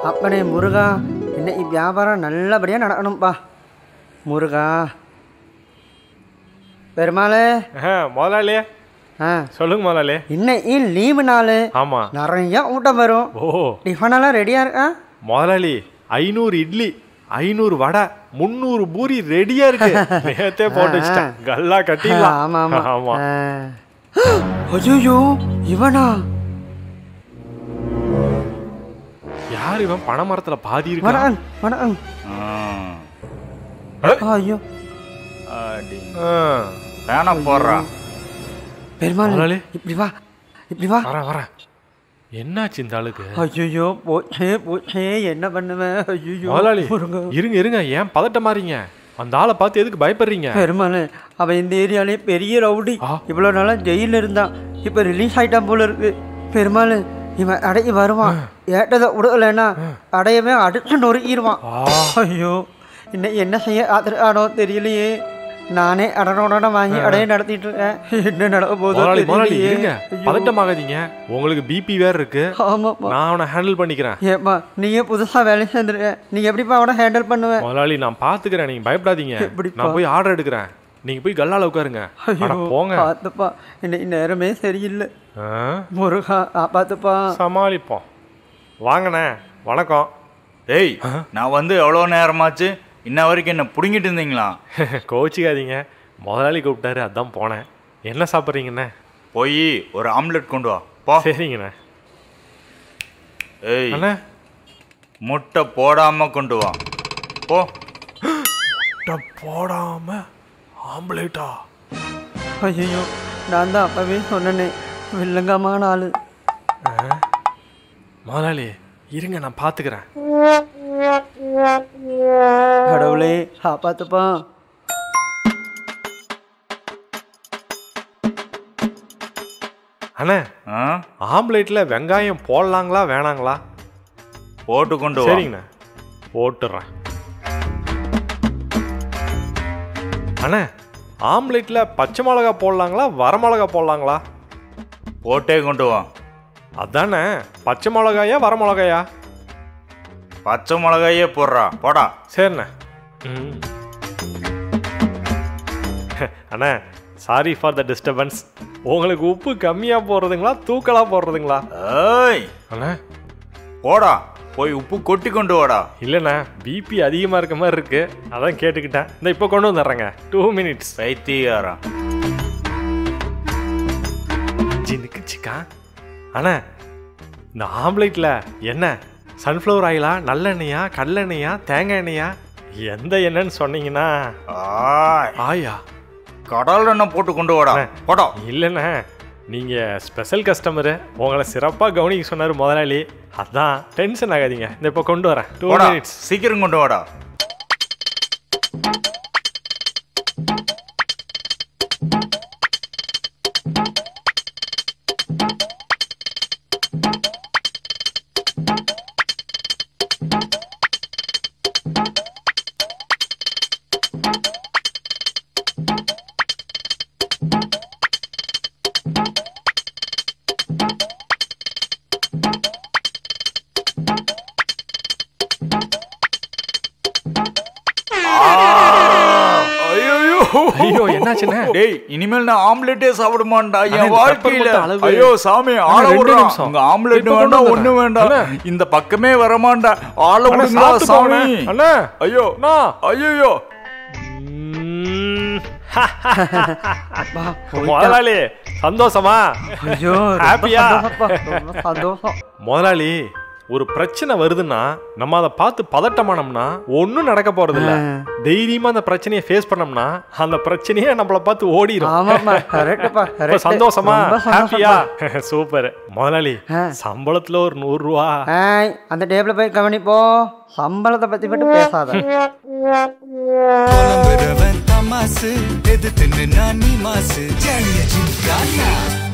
அப்பனே முருகா இன்னைக்கு வியாபாரம் நல்லபடியாக நடக்கணும்ப்பா முருகா பெருமாளே ஆ, முதலாளி ஆ சொல்லுங்க முதலாளி இன்னைக்கு லீவு நாள் ஆமா நிறைய ஊட்டம் வரும் ஓ டிஃபனெல்லாம் ரெடியாக இருக்கா முதலாளி ஐநூறு இட்லி ஐநூறு வடை முந்நூறு பூரி ரெடியா இருக்கு நேத்தே போட்டு வச்சிட்டேன் கல்லா கட்டிடலாம் ஆமா ஆமா ஆமா ஐயோ இவனா யார் இவன் பனை மரத்துல பாதி இருக்கா வணக்கம் வணக்கம் ஐயோ வேணா போடுறான் பெருமாள் முதலாளி. இப்படி வா இப்படி வா வரேன் வரேன் என்னாச்சு இந்த ஆளுக்கு ஐயோ போச்சே போச்சே என்ன பண்ணுவேன் ஐயோ முதலாளி முருகா இருங்க இருங்க ஏன் பதட்ட மாறீங்க அந்த ஆளை பார்த்து எதுக்கு பயப்படுறீங்க பெருமாள் அவன் இந்த ஏரியாலே பெரிய ரவுடி ஆ. இவ்வளோ நாளாக ஜெயிலில் இருந்தான் இப்போ ரிலீஸ் ஆயிட்டான் போல இருக்கு பெருமாள் இவன் அடைக்கு வருவான் ஏட்டதை விடலைன்னா அடையவே அடிச்சு நொறுக்கிடுவான் ஆ. ஐயோ இன்னும் என்ன செய்ய ஆனோ தெரியலையே நானே அடனோட வாங்கி அடைய நடத்திட்டு இருக்கேன் என்ன நடக்க போதோ முதலாளி முதலாளி தெரியலையே இருங்க ஐயோ. பதட்டமாகாதீங்க உங்களுக்கு பிபி வேற இருக்கு ஆமாப்பா நான் அவனை ஹேண்டில் பண்ணிக்கிறேன் ஏப்பா நீங்க புதுசா வேலை சேர்ந்துருக்க நீங்க எப்படிப்பா அவனை ஹேண்டில் பண்ணுவ முதலாளி நான் பாத்துக்கிறேன் நீங்க பயப்படாதீங்க எப்படிப்பா? நான் போய் ஆர்டர் எடுக்கிறேன் நீங்க போய் கல்லால உட்காருங்க அட ஐயோ போங்க பார்த்துப்பா இன்னைக்கு நேரமே சரியில்லை ஆ, முருகா பார்த்துப்பா சமாளிப்போம் வாங்கண்ணே வணக்கம் டேய் நான் வந்து எவ்வளோ நேரமாச்சு இன்ன வரைக்கும் என்ன பிடுங்கிட்டு இருந்தீங்களா கோச்சிக்காதீங்க முதலாளி கூப்பிட்டாரு அதான் போனேன் என்ன சாப்பிட்றீங்கண்ணே போய் ஒரு ஆம்லெட் கொண்டு வா போ சரிங்கண்ணே ஏய் அண்ணே முட்டை போடாம கொண்டு வா போ முட்டை போடாம ஆம்லேட்டா ஐயோ நான் தான் அப்பவே சொன்னனே வில்லங்கமான ஆளு முதலாளி இருங்க நான் பாத்துக்கிறேன் கடவுளே காப்பாத்துப்பா அண்ணே ஆ ஆம்லேட்ல வெங்காயம் போடலாங்களா வேணாங்களா போட்டு கொண்டு வா சரிங்கண்ணே போட்டுறேன் அண்ணே ஆம்லேட்ல பச்சை மிளகா போடலாங்களா வரமிளகா போடலாங்களா போட்டே கொண்டு வா அதானே பச்சை மிளகாயா வரமிளகாயா பச்சை மிளகாயே போடுறா போடா சரிண்ணே ம். அண்ணே சாரி ஃபார் த டிஸ்டர்பன்ஸ் உங்களுக்கு உப்பு கம்மியாக போடுறதுங்களா தூக்கலாக போடுறதுங்களா ஏய் அண்ணே போடா போய் உப்பு கொட்டி கொண்டு வாடா இல்லைண்ணே பிபி அதிகமாக இருக்க மாதிரி இருக்கு அதான் கேட்டுக்கிட்டேன் இந்த இப்போ கொண்டு வந்துடுறேங்க டூ மினிட்ஸ் பைத்தியாரா ஜினுக்கு சிக்கா அண்ணே இந்த ஆம்லேட்டில் என்ன சன்ஃப்ளவர் ஆயிலா நல்லெண்ணெயா கடலெண்ணெயா தேங்காய் எண்ணெயா எந்த எண்ணெய்ன்னு சொன்னீங்கன்னா ஆய் ஆயா கடல் எண்ணெய் போட்டு கொண்டு வாடா போடா இல்லைண்ணே நீங்கள் ஸ்பெஷல் கஸ்டமரு உங்களை சிறப்பாக கவனிக்க சொன்னார் முதலாளி அதான் டென்ஷன் ஆகாதீங்க இந்த இப்போ கொண்டு வரேன் டூ போடா மினிட்ஸ் சீக்கிரம் கொண்டு வாடா ஐயோ ஐயோ என்னாச்சுண்ணே டேய் இனிமேல் நான் ஆம்லெட்டே சாப்பிட மாட்டேன் அண்ணே, என் இந்த வாழ்க்கையில pepper மட்டும் அளவு. ஐயோ சாமி ஆள ரெண்டு விடுறா நிமிஷம். உங்க ஆம்லெட் இப்ப கொண்டு வேண்டாம் வந்துடுறேன். ஒண்ணு வேண்டாம் அண்ணே. இந்த பக்கமே வர மாட்டேன் ஆள அண்ணே, விடுங்களா சாப்பிட்டு சாமி போங்கண்ணே. அண்ணே ஐயோ அண்ணா ஐயோ ம், அப்பா முதலாளி சந்தோஷமா ஐயோ ரொம்ப ஹாப்பியா சந்தோஷம்ப்பா, ரொம்ப சந்தோஷம் முதலாளி ஒரு பிரச்சனை வருதுன்னா நம்ம அதை பார்த்து பதட்டமானோம்னா ஒன்றும் நடக்க போறதில்ல தைரியமா அந்த பிரச்சனையை ஃபேஸ் பண்ணோம்னா அந்த பிரச்சனையே நம்மளை பார்த்து ஓடிடும் ஆமாப்பா கரெக்டுப்பா இப்ப கரெக்ட் சந்தோஷமா ரொம்ப ஹாப்பியா சந்தோஷம்ப்பா. சூப்பர் முதலாளி ஆ. சம்பளத்துல ஒரு நூறு ரூபா ஏய் அந்த டேபிள போய் கவனிப்போ சம்பளத்தை பத்தி மட்டும் பேசாத புலம்புறவன் தமாசு எது தின்னு நான் நீ மாசு ஜாலியா ஜிங்கானா